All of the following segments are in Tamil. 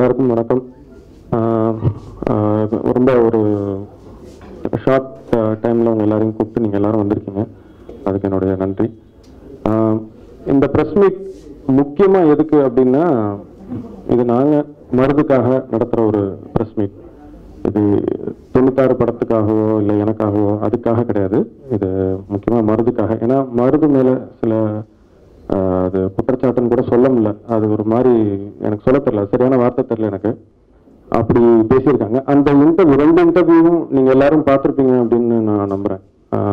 எல்லாருக்கும் வணக்கம் ஆஹ் ஆஹ் ரொம்ப ஒரு ஷார்ட் டைமில் உங்கள் எல்லாரையும் கூப்பிட்டு நீங்கள் எல்லாரும் வந்திருக்கீங்க அதுக்கு என்னுடைய நன்றி ஆஹ் இந்த ப்ரெஸ் மீட் முக்கியமாக எதுக்கு அப்படின்னா இது நாங்கள் மருதுக்காக நடத்துகிற ஒரு ப்ரெஸ் மீட் இது தொண்ணூத்தாறு படத்துக்காகவோ இல்லை எனக்காகவோ அதுக்காக கிடையாது இது முக்கியமாக மருதுக்காக ஏன்னா மருது மேலே சில ஆஹ் அது குற்றச்சாட்டுன்னு கூட சொல்ல முடியல அது ஒரு மாதிரி எனக்கு சொல்ல தெரியல சரியான வார்த்தை தெரியல எனக்கு அப்படி பேசியிருக்காங்க அந்த இன்டர்வியூ ரெண்டு இன்டர்வியூவும் நீங்க எல்லாரும் பார்த்துருப்பீங்க அப்படின்னு நான் நம்புறேன்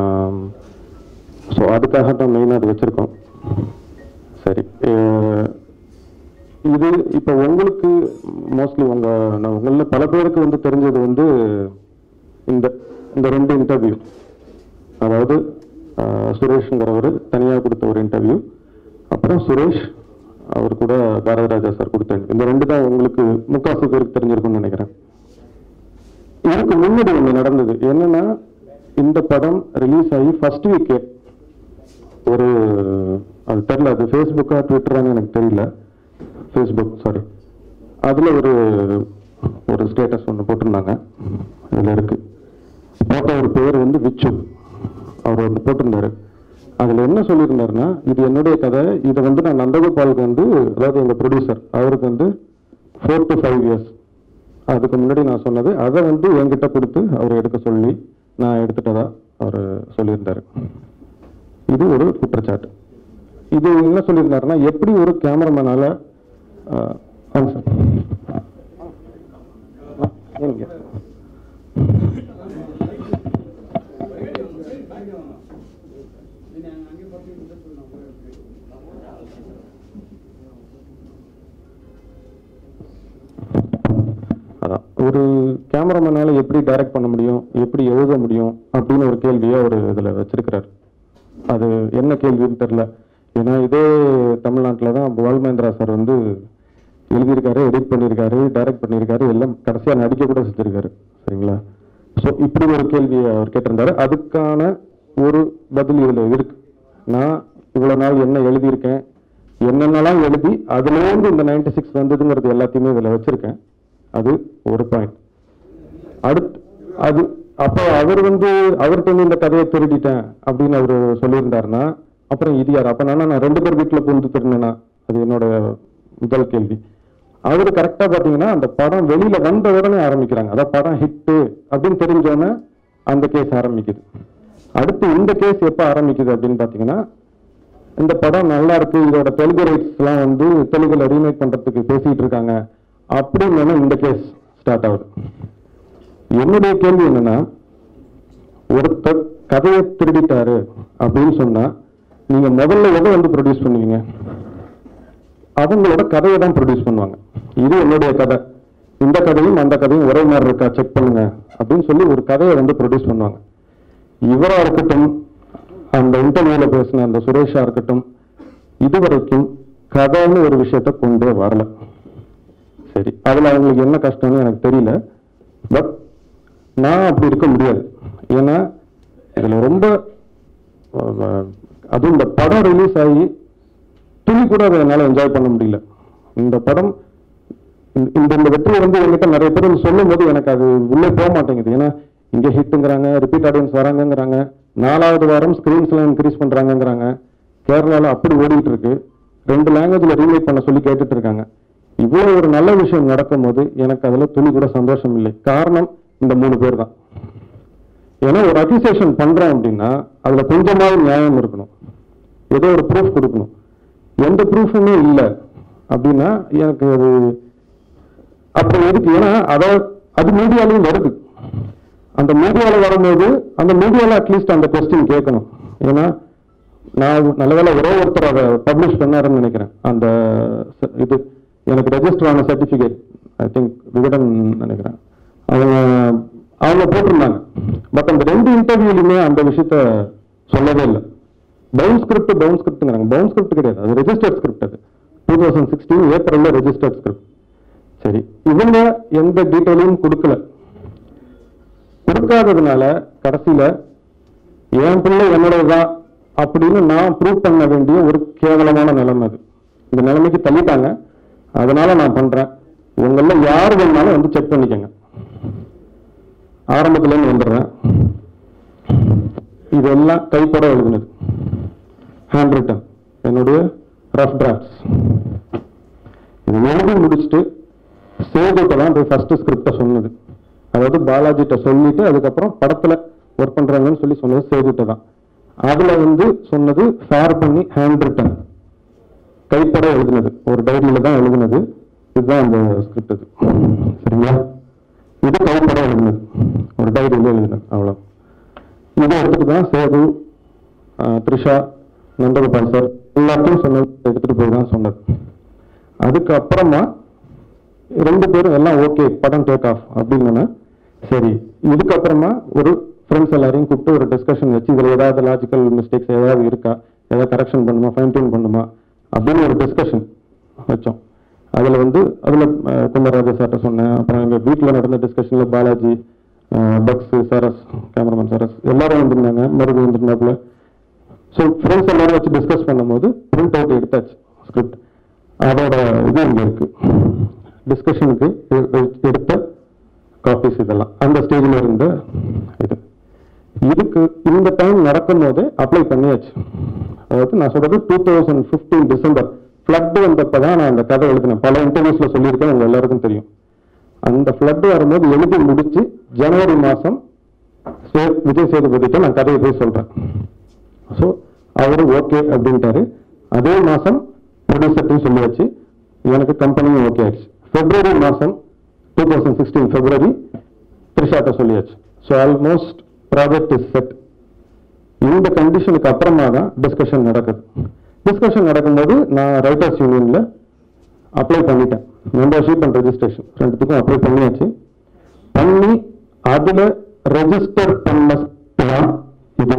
ஸோ அதுக்காக தான் மெயினாக அது வச்சிருக்கோம் சரி அஹ் இது இப்போ உங்களுக்கு மோஸ்ட்லி உங்க நான் உங்கள பல பேருக்கு வந்து தெரிஞ்சது வந்து இந்த இந்த ரெண்டு இன்டர்வியூ அதாவது ஆஹ், சுரேஷ்ங்கிறவர் தனியாக கொடுத்த ஒரு இன்டர்வியூ அப்புறம் சுரேஷ் அவர் கூட பாரதிராஜா சார் கொடுத்த interview. இந்த ரெண்டு தான் உங்களுக்கு முக்காசு பேருக்கு தெரிஞ்சிருக்கும்னு நினைக்கிறேன் இதுக்கு முன்னாடி ஒன்று நடந்தது என்னன்னா இந்த படம் ரிலீஸ் ஆகி ஃபர்ஸ்ட் வீக்கே ஒரு அது தெரியல அது ஃபேஸ்புக்கா ட்விட்டரான்னு எனக்கு தெரியல ஃபேஸ்புக் சாரி அதில் ஒரு ஒரு ஸ்டேட்டஸ் ஒன்று போட்டிருந்தாங்க இதில் இருக்கு போட்ட ஒரு பேர் வந்து விச்சு அவர் வந்து போட்டிருந்தாரு அதில் என்ன சொல்லியிருந்தாருன்னா இது என்னுடைய கதை இதை வந்து நான் நந்தகோபாலுக்கு வந்து அதாவது எங்கள் ப்ரொடியூசர் அவருக்கு வந்து ஃபோர் டு ஃபைவ் இயர்ஸ் அதுக்கு முன்னாடி நான் சொன்னது அதை வந்து என்கிட்ட கொடுத்து அவர் எடுக்க சொல்லி நான் எடுத்துட்டதா அவர் சொல்லியிருந்தாரு இது ஒரு குற்றச்சாட்டு இது என்ன சொல்லியிருந்தாருன்னா எப்படி ஒரு கேமராமேனால ஆமாம் சார் ஏங்க அதான் ஒரு கேமராமேனால எப்படி டைரக்ட் பண்ண முடியும் எப்படி எழுத முடியும் அப்படின்னு ஒரு கேள்வியை அவர் இதில் வச்சிருக்கிறார் அது என்ன கேள்வின்னு தெரில ஏன்னா இதே தமிழ்நாட்டில் தான் பால் மகேந்திரா சார் வந்து எழுதியிருக்காரு எடிட் பண்ணியிருக்காரு டைரக்ட் பண்ணியிருக்காரு எல்லாம் கடைசியாக நடிக்க கூட செஞ்சிருக்காரு சரிங்களா ஸோ இப்படி ஒரு கேள்வியை அவர் கேட்டிருந்தாரு அதுக்கான ஒரு பதில் இதில் இருக்கு நான் இவ்வளோ நாள் என்ன எழுதியிருக்கேன் என்னென்னலாம் எழுதி அதுலேருந்து இந்த நைன்டி சிக்ஸ் வந்ததுங்கிறது எல்லாத்தையுமே இதில் வச்சிருக்கேன் அது ஒரு பாயிண்ட் அடுத்து அது அப்போ அவர் வந்து அவர்கிட்ட இருந்து இந்த கதையை திருடிட்டேன் அப்படின்னு அவர் சொல்லியிருந்தாருன்னா அப்புறம் இது யார் அப்ப நானா நான் ரெண்டு பேர் வீட்டில் புகுந்து திருடினேனா அது என்னோட முதல் கேள்வி அவர் கரெக்டா பாத்தீங்கன்னா அந்த படம் வெளியில வந்த உடனே ஆரம்பிக்கிறாங்க அதான் படம் ஹிட்டு அப்படின்னு தெரிஞ்சோடனே அந்த கேஸ் ஆரம்பிக்குது அடுத்து இந்த கேஸ் எப்போ ஆரம்பிக்குது அப்படின்னு பாத்தீங்கன்னா இந்த படம் நல்லா இருக்கு இதோட தெலுங்கு ரைட்ஸ் எல்லாம் வந்து தெலுங்குல ரீமேக் பண்றதுக்கு பேசிட்டு இருக்காங்க அப்படின்னு இந்த கேஸ் ஸ்டார்ட் ஆகுது என்னுடைய கேள்வி என்னன்னா ஒருத்தர் கதையை திருடிட்டாரு அப்படின்னு சொன்னா நீங்க முதல்ல எதை வந்து ப்ரொடியூஸ் பண்ணுவீங்க அவங்களோட கதையை தான் ப்ரொடியூஸ் பண்ணுவாங்க இது என்னுடைய கதை இந்த கதையும் அந்த கதையும் ஒரே மாதிரி இருக்கா செக் பண்ணுங்க அப்படின்னு சொல்லி ஒரு கதையை வந்து ப்ரொடியூஸ் பண்ணுவாங்க இவரா இருக்கட்டும் அந்த இன்டர்வியூல பேசின அந்த சுரேஷா இருக்கட்டும் இதுவரைக்கும் கதைன்னு ஒரு விஷயத்த கொண்டே வரல சரி அதுல அவங்களுக்கு என்ன கஷ்டம்னு எனக்கு தெரியல பட் நான் அப்படி இருக்க முடியாது ஏன்னா இதுல ரொம்ப அஹ், அதுவும் இந்த படம் ரிலீஸ் ஆகி துளி கூட அதை என்னால் என்ஜாய் பண்ண முடியல இந்த படம் இந்த- இந்த இந்த வெற்றியை வந்து என்கிட்ட நிறைய பேர் வந்து சொல்லும் போது எனக்கு அது உள்ளே போக மாட்டேங்குது ஏன்னா இங்க ஹிட்டுங்கிறாங்க ரிப்பீட் ஆடியன்ஸ் வராங்கங்கிறாங்க நாலாவது வாரம் ஸ்கிரீன்ஸ் எல்லாம் இன்க்ரீஸ் பண்றாங்கங்கிறாங்க கேரளால அப்படி ஓடிட்டு இருக்கு ரெண்டு லாங்குவேஜ்ல ரீமேக் பண்ண சொல்லி கேட்டுட்டு இருக்காங்க இவ்வளவு ஒரு நல்ல விஷயம் நடக்கும் போது எனக்கு அதுல துளி கூட சந்தோஷம் இல்லை காரணம் இந்த மூணு பேர் தான் ஏன்னா ஒரு அக்யூசேஷன் பண்றோம் அப்படின்னா அதுல கொஞ்சமாவது நியாயம் இருக்கணும் ஏதோ ஒரு ப்ரூஃப் கொடுக்கணும் எந்த ப்ரூஃபுமே இல்லை அப்படின்னா எனக்கு அது அப்படி இருக்கு ஏன்னா அத அது மீடியாலையும் வருது அந்த மீடியால வரும்போது அந்த மீடியால அட்லீஸ்ட் அந்த கொஸ்டின் கேட்கணும் ஏன்னா நான் நல்லவேளை ஒரே ஒருத்தர் அதை பப்ளிஷ் பண்ணாருன்னு நினைக்கிறேன் அந்த ச- இது எனக்கு ரெஜிஸ்டர் ஆன சர்டிபிகேட் ஐ திங்க் விகடன் நினைக்கிறேன் அவங்க அவங்க போட்டிருந்தாங்க பட் அந்த ரெண்டு இன்டர்வியூலையுமே அந்த விஷயத்த சொல்லவே இல்லை பவுன் ஸ்கிரிப்ட் பவுன் ஸ்கிரிப்ட்ங்கிறாங்க பவுன் ஸ்கிரிப்ட் கிடையாது அது ரெஜிஸ்டர்ட் ஸ்கிரிப்ட் அது டூ தௌசண்ட் சிக்ஸ்டீன் ஏப்ரல்ல ரெஜிஸ்டர்ட் ஸ்கிரிப்ட் சரி இவங்க எந்த டீட்டெயிலும் கொடுக்கல கொடுக்காததுனால கடைசியில என் பிள்ளை என்னோடதுதான் அப்படின்னு நான் ப்ரூவ் பண்ண வேண்டிய ஒரு கேவலமான நிலைமை அது இந்த நிலைமைக்கு தள்ளிட்டாங்க அதனால நான் பண்றேன் உங்கள யார் வேணாலும் வந்து செக் பண்ணிக்கங்க ஆரம்பத்துல இருந்து வந்துடுறேன் இதெல்லாம் கைப்பட எழுதுனது ஹேண்ட் ரிட்டன் என்னுடைய ரஃப் டிராஃப்ட்ஸ் இது எழுதி முடிச்சுட்டு சேதுட்ட தான் போய் ஃபர்ஸ்ட் ஸ்கிரிப்டை சொன்னது அதாவது பாலாஜிட்ட சொல்லிட்டு அதுக்கப்புறம் படத்துல ஒர்க் பண்றாங்கன்னு சொல்லி சொன்னது சேதுட்ட தான் அதுல வந்து சொன்னது ஃபேர் பண்ணி ஹேண்ட் ரிட்டன் கைப்பட எழுதுனது ஒரு டைரியில தான் எழுதுனது இதுதான் அந்த ஸ்கிரிப்ட் இது சரிங்களா இது கைப்பட எழுதுனது ஒரு டைரியில எழுதுனது அவ்வளவு இதை எடுத்துட்டு தான் சேது ஆஹ், த்ரிஷா நந்தகோபால் சார் எல்லாத்தையும் சொன்னது எடுத்துட்டு போய் தான் சொன்னது அதுக்கப்புறமா ரெண்டு பேரும் எல்லாம் ஓகே படம் டேக் ஆஃப் அப்படின்னு சரி இதுக்கப்புறமா ஒரு ஃப்ரெண்ட்ஸ் எல்லாரையும் கூப்பிட்டு ஒரு டிஸ்கஷன் வச்சு இதுல ஏதாவது லாஜிக்கல் மிஸ்டேக்ஸ் ஏதாவது இருக்கா ஏதாவது கரெக்ஷன் பண்ணுமா ஃபைன் டியூன் பண்ணுமா அப்படின்னு ஒரு டிஸ்கஷன் வச்சோம் அதுல வந்து அதுல அஹ், குமாரராஜா சார்ட்ட சொன்னேன் அப்புறம் எங்க வீட்ல நடந்த டிஸ்கஷன்ல பாலாஜி அஹ், பக்ஸ் சரஸ் கேமராமேன் சரஸ் எல்லாரும் வந்திருந்தாங்க மருது வந்திருந்தாப்புல ஸோ ஃப்ரெண்ட்ஸ் எல்லாரும் வச்சு டிஸ்கஸ் பண்ணும்போது பிரிண்ட் அவுட் எடுத்தாச்சு ஸ்கிரிப்ட் அதோட இது இங்க இருக்கு டிஸ்கஷனுக்கு எடுத்த காப்பீஸ் இதெல்லாம் அந்த ஸ்டேஜில் இருந்த இது இதுக்கு இந்த டைம் நடக்கும் போதே அப்ளை பண்ணியாச்சு அதாவது நான் சொல்றது two thousand fifteen December flood வந்தப்போ தான் நான் அந்த கதை எழுதினேன் பல இன்டர்வியூஸ்ல சொல்லியிருக்கேன் உங்க எல்லாருக்கும் தெரியும் அந்த ஃப்ளட் வரும்போது எழுதி முடிச்சு ஜனவரி மாசம் சே- விஜய் சேதுபதிட்ட நான் கதையை போய் சொல்றேன் ஸோ அவரு ஓகே அப்படின்ட்டாரு அதே மாசம் ப்ரொடியூசர்ட்டையும் சொல்லியாச்சு எனக்கு கம்பெனியும் ஓகே ஆயிடுச்சு பிப்ரவரி மாசம் டூ தௌசண்ட் சிக்ஸ்டீன் பிப்ரவரி த்ரிஷாட்ட சொல்லியாச்சு so almost project is set இந்த கண்டிஷனுக்கு அப்புறமா தான் டிஸ்கஷன் நடக்குது டிஸ்கஷன் நடக்கும்போது நான் ரைட்டர்ஸ் யூனியன்ல அப்ளை பண்ணிட்டேன் மெம்பர்ஷிப் அண்ட் ரெஜிஸ்ட்ரேஷன் ரெண்டுத்துக்கும் அப்ளை பண்ணியாச்சு பண்ணி அதுல ரெஜிஸ்டர் பண்ண தான் இது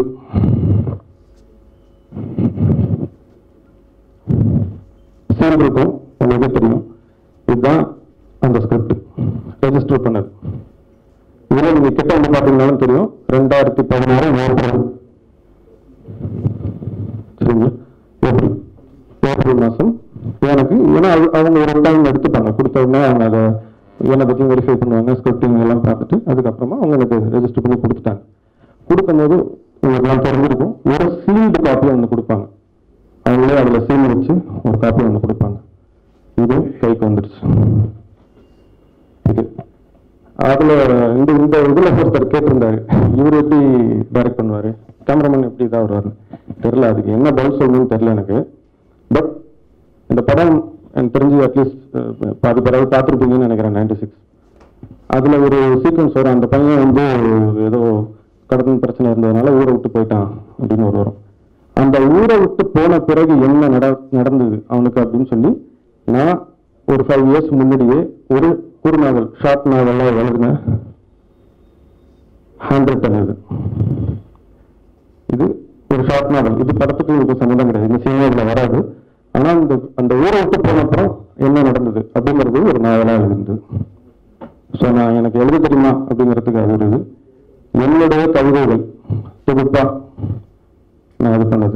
சேம் இருக்கும் உங்களுக்கு தெரியும் இதுதான் அந்த ஸ்கிரிப்ட் ரெஜிஸ்டர் பண்ணது இதுல நீங்க கிட்ட வந்து பாத்தீங்கன்னாலும் தெரியும் ரெண்டாயிரத்தி பதினாறு ஏப்ரல் சரிங்களா ஏப்ரல் ஏப்ரல் மாசம் எனக்கு ஏன்னா அது- அவங்க ஒரு டைம் எடுத்துப்பாங்க கொடுத்த உடனே அவங்க அதை என்னை பத்தி வெரிஃபை பண்ணுவாங்க ஸ்கிரிப்டிங் எல்லாம் பார்த்துட்டு அதுக்கப்புறமா அவங்க எனக்கு ரெஜிஸ்டர் பண்ணி கொடுத்துட்டாங்க கொடுக்கும்போது உங்களுக்கு நான் தெரிஞ்சிருக்கும் ஒரு சீல்டு காப்பி ஒன்று கொடுப்பாங்க அவங்களே அதில் சீல் வச்சு ஒரு காப்பி ஒன்று கொடுப்பாங்க இது கைக்கு வந்துடுச்சு இது அதுல இந்த இந்த இதுல ஒருத்தர் கேட்டிருந்தாரு இவர் எப்படி டைரக்ட் பண்ணுவாரு கேமராமேன் எப்படி தான் வருவாரு தெரியல அதுக்கு என்ன பதில் சொல்லணும்னு தெரியல எனக்கு பட் இந்த படம் எனக்கு தெரிஞ்சு அட்லீஸ்ட் பாதி பரவாயில்ல பார்த்துருப்பீங்கன்னு நினைக்கிறேன் நைன்டி சிக்ஸ் அதுல ஒரு சீக்வன்ஸ் வரும் அந்த பையன் வந்து ஏதோ கடன் பிரச்சனை இருந்ததுனால ஊரை விட்டு போயிட்டான் அப்படின்னு ஒரு வரும் அந்த ஊரை விட்டு போன பிறகு என்ன நட நடந்தது அவனுக்கு அப்படின்னு சொல்லி நான் ஒரு ஃபைவ் இயர்ஸ் முன்னாடியே ஒரு குறுநாவல் ஷார்ட் நாவல்லாம் எழுதினேன் ஹேண்ட் ரிட்டன் இது இது ஒரு ஷார்ட் நாவல் இது படத்துக்கு இதுக்கு சம்மந்தம் கிடையாது இந்த சினிமா இதுல வராது ஆனா அந்த அந்த ஊரை விட்டு போன அப்புறம் என்ன நடந்தது அப்படிங்கிறது ஒரு நாவலா எழுதிருந்தது ஸோ நான் எனக்கு எழுத தெரியுமா அப்படிங்கிறதுக்கு அது ஒரு இது என்னுடைய கவிதைகள் தொகுப்பா நான் இது பண்ணது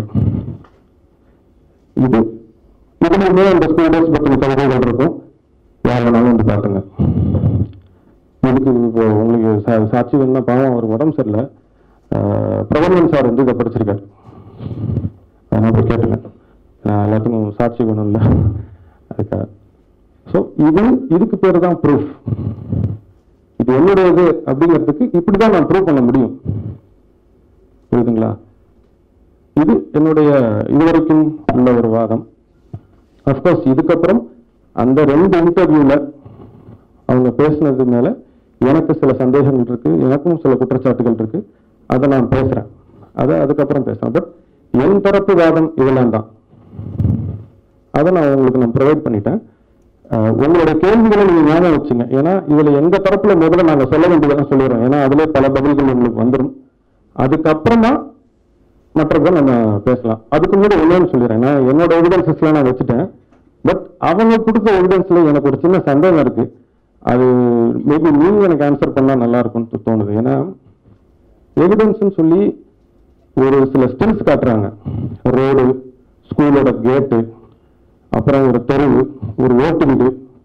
இது இதுலயுமே அந்த ஸ்கூல் டேஸ் பற்றின கவிதைகள் இருக்கும் யார் வேணாலும் வந்து பாருங்க இதுக்கு இப்போ உங்களுக்கு சா- சாட்சி வேணும்னா பாவம் அவர் உடம்பு சரியில்லை ஆஹ் பிரபஞ்சன் சார் வந்து இதை படிச்சிருக்காரு அதனால போய் கேட்டுக்கேன் நான் எல்லாத்துக்கும் சாட்சி வேணும்ல அதுக்காக ஸோ இது இதுக்கு பேர் தான் ப்ரூஃப் இது என்னுடையது அப்படிங்கிறதுக்கு இப்படிதான் நான் ப்ரூவ் பண்ண முடியும் புரியுதுங்களா இது என்னுடைய இதுவரைக்கும் உள்ள ஒரு வாதம் அஃப்கோர்ஸ் இதுக்கப்புறம் அந்த ரெண்டு இன்டர்வியூல அவங்க பேசுனது மேல எனக்கு சில சந்தேகங்கள் இருக்கு எனக்கும் சில குற்றச்சாட்டுகள் இருக்கு அதை நான் பேசுறேன் அதை அதுக்கப்புறம் பேசுறேன் பட் என் தரப்பு வாதம் இதெல்லாம் தான் அதை நான் உங்களுக்கு நான் ப்ரொவைட் பண்ணிட்டேன் அஹ் உங்களோட கேள்விகளை நீங்க ஞாபகம் வச்சுங்க ஏன்னா இதுல எங்க தரப்புல முதல்ல நாங்க சொல்ல வேண்டியதெல்லாம் சொல்லிடுறோம் ஏன்னா அதுல பல பதில்கள் உங்களுக்கு வந்துடும் அதுக்கப்புறமா மற்றதை நம்ம பேசலாம் அதுக்கு முன்னாடி ஒண்ணு சொல்லிடுறேன் நான் என்னோட எவிடன்சஸ்லாம் நான் வச்சுட்டேன் பட் அவங்க கொடுத்த எவிடன்ஸ்ல எனக்கு ஒரு சின்ன சந்தேகம் இருக்கு அது மேபி நீங்க எனக்கு ஆன்சர் பண்ணா நல்லா இருக்கும்னு தோணுது ஏன்னா எவிடன்ஸ்னு சொல்லி ஒரு சில ஸ்டில்ஸ் காட்டுறாங்க ரோடு ஸ்கூலோட கேட்டு அப்புறம் ஒரு தெருவு ஒரு ஓட்டு வீடு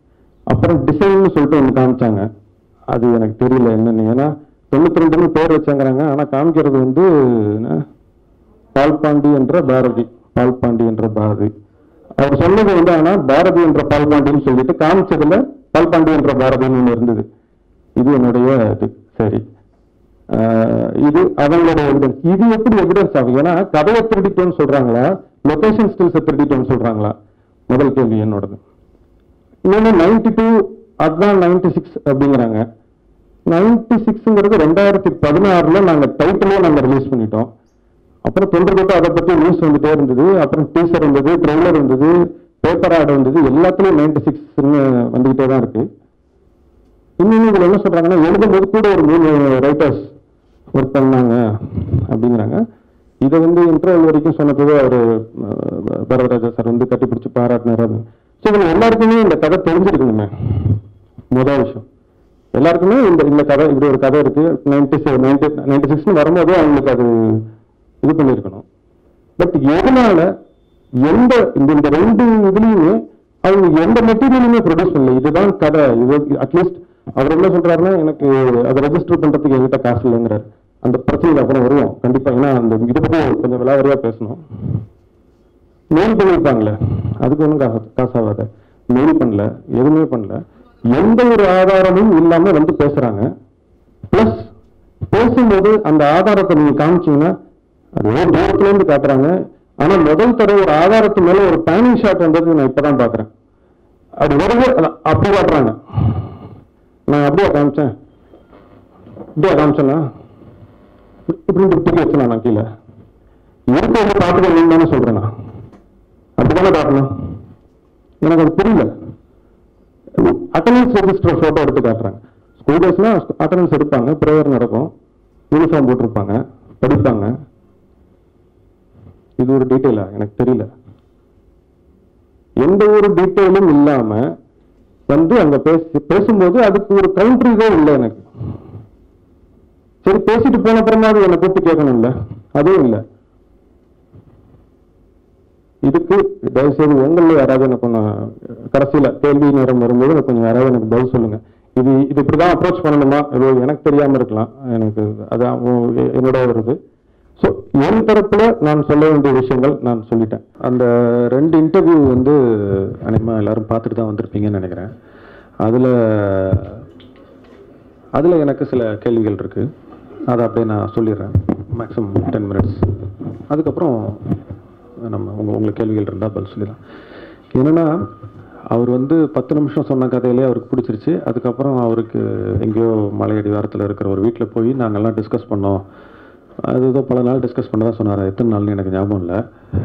அப்புறம் டிசைன்னு சொல்லிட்டு ஒன்று காமிச்சாங்க அது எனக்கு தெரியல என்னன்னு ஏன்னா தொண்ணூத்தி ரெண்டுன்னு பேர் வச்சாங்கிறாங்க ஆனா காமிக்கிறது வந்து என்ன, பால்பாண்டி என்ற பாரதி பால்பாண்டி என்ற பாரதி அவர் சொன்னது வந்து ஆனா பாரதி என்ற பால்பாண்டின்னு சொல்லிட்டு காமிச்சதுல பால்பாண்டி என்ற பாரதின்னு ஒண்ணு இருந்தது இது என்னுடைய இது சரி ஆஹ் இது அவங்களோட எவிடன்ஸ் இது எப்படி எவிடன்ஸ் ஆகும் ஏன்னா கதையை திருடிட்டோம்னு சொல்றாங்களா லொகேஷன் ஸ்கில்ஸை திருடிட்டோம்னு சொல்றாங்களா முதல் கேள்வி என்னோடது இன்னொன்று நைன்டி டூ அதுதான் நைன்டி சிக்ஸ் அப்படிங்கிறாங்க நைன்டி சிக்ஸ்ங்கிறது ரெண்டாயிரத்தி பதினாறுல நாங்க டைட்டிலே நாங்க ரிலீஸ் பண்ணிட்டோம் அப்புறம் தொன்று தொட்டு அதை பத்தி நியூஸ் வந்துட்டே இருந்தது அப்புறம் டீசர் இருந்தது ட்ரெய்லர் இருந்தது பேப்பர் ஆட் இருந்தது எல்லாத்துலயும் நைன்டி சிக்ஸ்ன்னு வந்துகிட்டே தான் இருக்கு இன்னொன்னு இதுல என்ன சொல்றாங்கன்னா எழுதும்போது கூட ஒரு மூணு ரைட்டர்ஸ் ஒர்க் பண்ணாங்க அப்படிங்கிறாங்க இதை வந்து இன்டர்வல் வரைக்கும் சொன்னது அவர் பரதராஜா சார் வந்து கட்டிப்பிடிச்சு பாராட்டினார் ஸோ இவங்க எல்லாருக்குமே இந்த கதை தெரிஞ்சிருக்கணுமே முதல் விஷயம் எல்லாருக்குமே இந்த இந்த கதை இப்படி ஒரு கதை இருக்கு நைன்டி நைன்டி நைன்டி சிக்ஸ்னு வரும்போதே அவங்களுக்கு அது இது பண்ணியிருக்கணும் பட் எதனால எந்த இந்த இந்த ரெண்டு இதுலயுமே அவங்க எந்த மெட்டீரியலுமே ப்ரொடியூஸ் பண்ணல இதுதான் கதை இது அட்லீஸ்ட் அவர் என்ன சொல்றாருன்னா எனக்கு அதை ரெஜிஸ்டர் பண்றதுக்கு என்கிட்ட காசு இல்லைங்கிறாரு அந்த பிரச்சனையில அப்புறம் வருவோம் கண்டிப்பா ஏன்னா அந்த இதை பத்தி கொஞ்சம் விலாவரியா பேசணும் மெயில் பண்ணியிருப்பாங்களே அதுக்கு ஒன்றும் காசு காசாகாத மெயில் பண்ணல எதுவுமே பண்ணல எந்த ஒரு ஆதாரமும் இல்லாம வந்து பேசுறாங்க பிளஸ் பேசும்போது அந்த ஆதாரத்தை நீங்க காமிச்சீங்கன்னா அது ஏதோ தூரத்துல இருந்து காட்டுறாங்க ஆனா முதல் தடவை ஒரு ஆதாரத்து மேல ஒரு பேனிங் ஷாட் வந்தது நான் இப்பதான் பாக்குறேன் அப்படி வருது அதான் அப்படி காட்டுறாங்க நான் அப்படியே காமிச்சேன் இப்படியா காமிச்சேனா இப்படி இப்படி தூக்கி வச்சேனா நான் கீழே இருக்கிறத பார்த்துக்க நீங்க தானே சொல்றேன் நான் அப்படிதானே காட்டணும் எனக்கு அது புரியல அட்டண்டன்ஸ் ரெஜிஸ்டர் போட்டோ எடுத்து காட்டுறாங்க ஸ்கூல் டேஸ்னா அட்டண்டன்ஸ் எடுப்பாங்க ப்ரேயர் நடக்கும் யூனிஃபார்ம் போட்டிருப்பாங்க படிப்பாங்க இது ஒரு டீட்டெயிலா எனக்கு தெரியல எந்த ஒரு டீட்டெயிலும் இல்லாம வந்து அங்க பேசி பேசும்போது அதுக்கு ஒரு கவுண்டரிவே இல்லை எனக்கு சரி பேசிட்டு போன அப்புறமா அது என்னை கூப்பிட்டு கேட்கணும்ல அதுவும் இல்லை இதுக்கு தயவுசெய்து உங்களில் யாராவது எனக்கு கொஞ்சம் கடைசியில கேள்வி நேரம் வரும்போது எனக்கு கொஞ்சம் யாராவது எனக்கு பதில் சொல்லுங்க இது இது இப்படிதான் அப்ரோச் பண்ணணுமா இது எனக்கு தெரியாம இருக்கலாம் எனக்கு அதான் உ- என்னோட வருது ஸோ என் தரப்புல நான் சொல்ல வேண்டிய விஷயங்கள் நான் சொல்லிட்டேன் அந்த ரெண்டு இன்டர்வியூ வந்து அநேகமா எல்லாரும் பார்த்துட்டு தான் வந்திருப்பீங்கன்னு நினைக்கிறேன் அதுல அதுல எனக்கு சில கேள்விகள் இருக்கு அதை அப்படியே நான் சொல்லிடுறேன் மேக்ஸிமம் டென் மினிட்ஸ் அதுக்கப்புறம் நம்ம உங்க உங்களுக்கு கேள்விகள் இருந்தால் பதில் சொல்லிடலாம் என்னன்னா அவர் வந்து பத்து நிமிஷம் சொன்ன கதையிலே அவருக்கு பிடிச்சிருச்சு அதுக்கப்புறம் அவருக்கு எங்கேயோ மலையடி வாரத்தில் இருக்கிற ஒரு வீட்டில் போய் நாங்கள்லாம் டிஸ்கஸ் பண்ணோம் அது ஏதோ பல நாள் டிஸ்கஸ் பண்ண தான் சொன்னார் எத்தனை நாள்னு எனக்கு ஞாபகம் இல்லை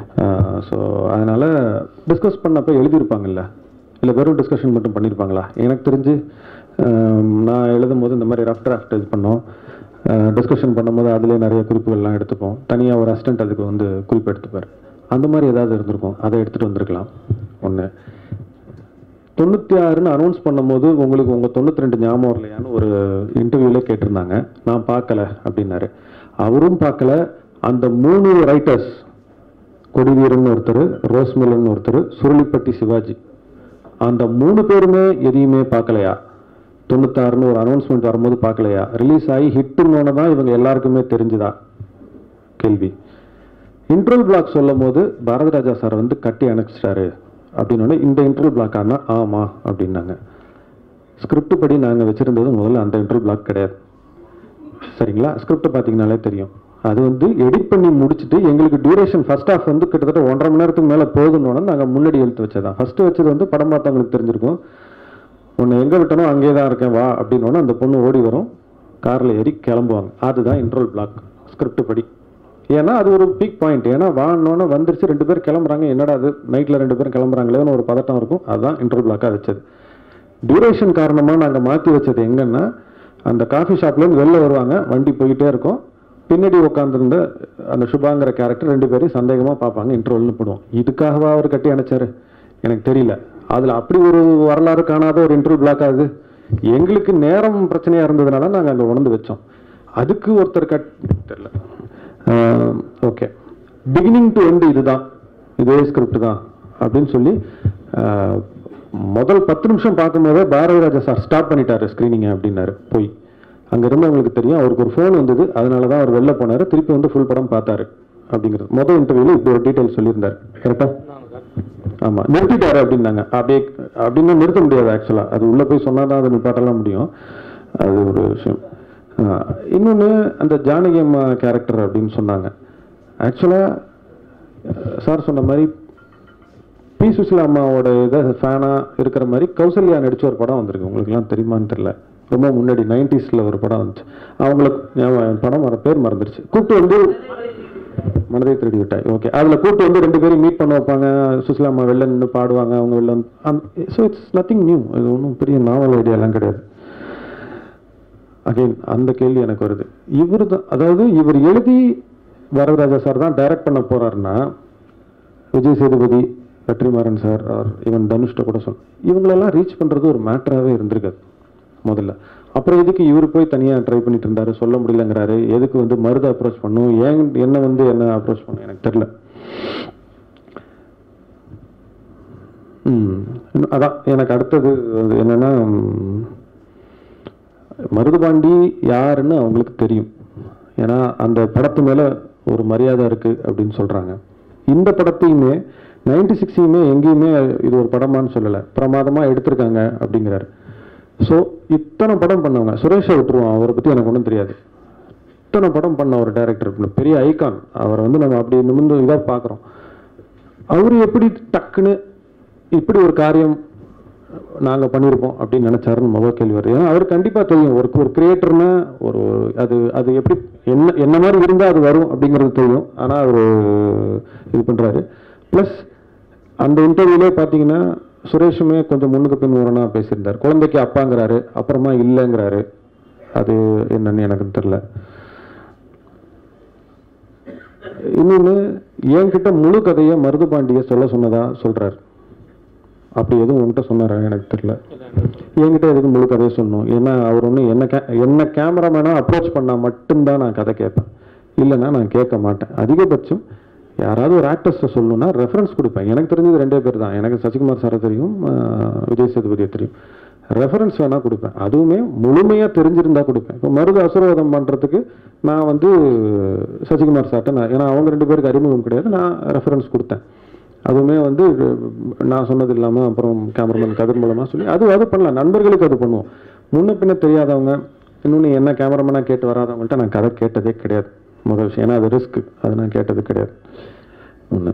ஸோ அதனால் டிஸ்கஸ் பண்ணப்போ எழுதியிருப்பாங்கல்ல இல்லை வெறும் டிஸ்கஷன் மட்டும் பண்ணியிருப்பாங்களா எனக்கு தெரிஞ்சு ஆம், நான் எழுதும் போது இந்த மாதிரி ரஃப் டிராஃப்ட் இது பண்ணோம் டிஸ்கஷன் பண்ணும்போது அதிலே நிறைய குறிப்புகள்லாம் எடுத்துப்போம் தனியாக ஒரு அசிஸ்டன்ட் அதுக்கு வந்து குறிப்பு எடுத்துப்பார் அந்த மாதிரி ஏதாவது இருந்திருக்கும் அதை எடுத்துகிட்டு வந்திருக்கலாம் ஒன்று தொண்ணூற்றி ஆறுன்னு அனௌன்ஸ் பண்ணும்போது உங்களுக்கு உங்கள் தொண்ணூற்றி ரெண்டு ஞாபகம் இல்லையான்னு ஒரு இன்டர்வியூல கேட்டிருந்தாங்க நான் பார்க்கல அப்படின்னாரு அவரும் பார்க்கல அந்த மூணு ரைட்டர்ஸ் கொடிவீரன் ஒருத்தர் ரோஸ்மிலன் ஒருத்தர் சுருளிப்பட்டி சிவாஜி அந்த மூணு பேருமே எதையுமே பார்க்கலையா தொண்ணூத்தாறுன்னு ஒரு அனௌன்ஸ்மெண்ட் வரும்போது பார்க்கலையா ரிலீஸ் ஆகி ஹிட்டுன்னு தான் இவங்க எல்லாருக்குமே தெரிஞ்சுதா கேள்வி இன்ட்ரோல் பிளாக் சொல்லும் போது பாரதிராஜா சார் வந்து கட்டி அணைச்சிட்டாரு அப்படின்னு இந்த இன்ட்ரோல் பிளாக் ஆனா ஆமா அப்படின்னாங்க ஸ்கிரிப்ட் படி நாங்கள் வச்சிருந்தது முதல்ல அந்த இன்ட்ரோல் பிளாக் கிடையாது சரிங்களா ஸ்கிரிப்ட் பார்த்தீங்கனாலே தெரியும் அது வந்து எடிட் பண்ணி முடிச்சுட்டு எங்களுக்கு டியூரேஷன் ஃபர்ஸ்ட் ஹாஃப் வந்து கிட்டத்தட்ட ஒன்றரை மணி நேரத்துக்கு மேலே போதுன்னு நாங்கள் முன்னாடி எழுத்து வச்சதான் ஃபர்ஸ்ட் வச்சது வந்து படம் பார்த்தவங்களுக்கு தெரிஞ்சிருக்கும் உன்னை எங்கே விட்டனோ அங்கேயே தான் இருக்கேன் வா அப்படின்னு அந்த பொண்ணு ஓடி வரும் காரில் ஏறி கிளம்புவாங்க அதுதான் இன்ட்ரோல் பிளாக் ஸ்கிரிப்ட் படி ஏன்னா அது ஒரு பீக் பாயிண்ட் ஏன்னா வானோன்னு வந்துருச்சு ரெண்டு பேர் கிளம்புறாங்க என்னடா அது நைட்டில் ரெண்டு பேரும் கிளம்புறாங்களேன்னு ஒரு பதட்டம் இருக்கும் அதுதான் இன்ட்ரோல் பிளாக்காக வச்சது டியூரேஷன் காரணமாக நாங்கள் மாற்றி வச்சது எங்கன்னா அந்த காஃபி ஷாப்லேருந்து வெளில வருவாங்க வண்டி போயிட்டே இருக்கும் பின்னாடி உட்காந்துருந்த அந்த சுபாங்கிற கேரக்டர் ரெண்டு பேரையும் சந்தேகமாக பார்ப்பாங்க இன்ட்ரோல்னு போடுவோம் இதுக்காகவா அவர் கட்டி அணைச்சாரு எனக்கு தெரியல அதில் அப்படி ஒரு வரலாறு காணாத ஒரு இன்டர்வியூ பிளாக் ஆகுது எங்களுக்கு நேரம் பிரச்சனையாக இருந்ததுனால நாங்கள் அங்கே உணர்ந்து வச்சோம் அதுக்கு ஒருத்தர் கட் தெரியல ஓகே பிகினிங் டு எண்ட் இதுதான் இதே ஸ்கிரிப்ட் தான் அப்படின்னு சொல்லி ஆஹ், முதல் பத்து நிமிஷம் பார்க்கும்போதே பாரதி ராஜா சார் ஸ்டார்ட் பண்ணிட்டாரு ஸ்க்ரீனிங்கை அப்படின்னாரு போய் அங்க இருந்தவங்களுக்கு தெரியும் அவருக்கு ஒரு ஃபோன் வந்தது அதனால தான் அவர் வெளில போனாரு திருப்பி வந்து ஃபுல் படம் பார்த்தாரு அப்படிங்கிறது முதல் இன்டர்வியூல இப்படி ஒரு டீடைல் சொல்லியிருந்தாரு கரெக்டா ஆமா நிறுத்திட்டாரு அப்படின்னாங்க அப்படியே அப்படின்னா நிறுத்த முடியாது ஆக்சுவலா அது உள்ள போய் சொன்னாதான் அதை நிப்பாட்டலாம் முடியும் அது ஒரு விஷயம் ஆஹ் இன்னொன்னு அந்த ஜானகி அம்மா கேரக்டர் அப்படின்னு சொன்னாங்க ஆக்சுவலா சார் சொன்ன மாதிரி பி சுசிலா அம்மாவோட இதை ஃபேனாக இருக்கிற மாதிரி கௌசல்யா நடிச்ச ஒரு படம் வந்திருக்கு உங்களுக்குலாம் தெரியுமான்னு தெரியல ரொம்ப முன்னாடி நைன்டிஸில் ஒரு படம் வந்துச்சு அவங்களுக்கு ஞாபகம் படம் மற பேர் மறந்துருச்சு கூப்பிட்டு வந்து மனதை திருடி விட்டாய் ஓகே அதில் கூப்பிட்டு வந்து ரெண்டு பேரும் மீட் பண்ண வைப்பாங்க சுசிலா அம்மா வெளில நின்று பாடுவாங்க அவங்க வெளில வந்து ஸோ இட்ஸ் நத்திங் நியூ இது ஒன்றும் பெரிய நாவல் ஐடியாலாம் கிடையாது அகைன் அந்த கேள்வி எனக்கு வருது இவர் தான் அதாவது இவர் எழுதி வரதராஜா சார் தான் டைரக்ட் பண்ண போறாருன்னா Vijay Sethupathi Vetrimaaran sir or even தனுஷ்ட கூட சொல் இவங்களெல்லாம் ரீச் பண்றது ஒரு மேட்டராகவே இருந்திருக்காது முதல்ல அப்புறம் எதுக்கு இவர் போய் தனியா ட்ரை பண்ணிட்டு இருந்தாரு சொல்ல முடியலங்கிறாரு எதுக்கு வந்து மருதை அப்ரோச் பண்ணும் ஏன் என்ன வந்து என்ன அப்ரோச் பண்ணும் எனக்கு தெரியல ம் இன்னும் அதான் எனக்கு அடுத்தது வந்து என்னன்னா ம், மருதுபாண்டி யாருன்னு அவங்களுக்கு தெரியும் ஏன்னா அந்த படத்து மேல ஒரு மரியாதை இருக்கு அப்படின்னு சொல்றாங்க இந்த படத்தையுமே நைன்டி சிக்ஸையுமே எங்கேயுமே இது ஒரு படமான்னு சொல்லலை பிரமாதமா எடுத்திருக்காங்க அப்படிங்கிறாரு ஸோ இத்தனை படம் பண்ணவங்க சுரேஷை விட்டுருவோம் அவரை பத்தி எனக்கு ஒன்றும் தெரியாது இத்தனை படம் பண்ண ஒரு டைரக்டர் பெரிய ஐகான் அவரை வந்து நம்ம அப்படி நிமிர்ந்து இதாக பார்க்குறோம் அவர் எப்படி டக்குன்னு இப்படி ஒரு காரியம் நாங்க பண்ணியிருப்போம் அப்படின்னு நினைச்சாருன்னு முதல் கேள்வி வருது ஏன்னா அவர் கண்டிப்பா தெரியும் ஒரு ஒரு கிரியேட்டர்னா ஒரு அது அது எப்படி என்ன என்ன மாதிரி இருந்தா அது வரும் அப்படிங்கிறது தெரியும் ஆனா அவர் இது பண்றாரு ப்ளஸ் அந்த இன்டர்வியூலே பார்த்தீங்கன்னா சுரேஷுமே கொஞ்சம் முன்னுக்கு பின் முரணா பேசியிருந்தார் குழந்தைக்கு அப்பாங்கிறாரு அப்புறமா இல்லைங்கிறாரு அது என்னன்னு எனக்கு தெரியல இன்னொன்று என்கிட்ட முழு கதையை மருதுபாண்டிய சொல்ல சொன்னதா சொல்றாரு அப்படி எதுவும் உன்கிட்ட சொன்னாரா எனக்கு தெரியல என்கிட்ட எதுக்கு முழு கதையை சொல்லணும் ஏன்னா அவர் ஒன்று என்ன கே என்ன கேமராமேனாக அப்ரோச் பண்ணால் மட்டும்தான் நான் கதை கேட்பேன் இல்லைன்னா நான் கேட்க மாட்டேன் அதிகபட்சம் யாராவது ஒரு ஆக்டர்ஸை சொல்லணும்னா ரெஃபரன்ஸ் கொடுப்பேன் எனக்கு தெரிஞ்சது ரெண்டே பேர் தான் எனக்கு சசிகுமார் சாரை தெரியும் ஆஹ் விஜய் சேதுபதியை தெரியும் ரெஃபரன்ஸ் வேணா கொடுப்பேன் அதுவுமே முழுமையாக தெரிஞ்சிருந்தா கொடுப்பேன் இப்போ மருது அசுரவாதம் பண்ணுறதுக்கு நான் வந்து சசிகுமார் சார்ட்ட நான் ஏன்னா அவங்க ரெண்டு பேருக்கு அறிமுகம் கிடையாது நான் ரெஃபரன்ஸ் கொடுத்தேன் அதுவுமே வந்து நான் சொன்னது இல்லாமல் அப்புறம் கேமராமேன் கதிர் மூலமாக சொல்லி அது அது பண்ணலாம் நண்பர்களுக்கு அது பண்ணுவோம் முன்ன பின்ன தெரியாதவங்க இன்னொன்று என்ன கேமராமேனாக கேட்டு வராதவங்கள்ட்ட நான் கதை கேட்டதே கிடையாது முதல் விஷயம் ஏன்னா அது ரிஸ்க் அது நான் கேட்டது கிடையாது ஒன்று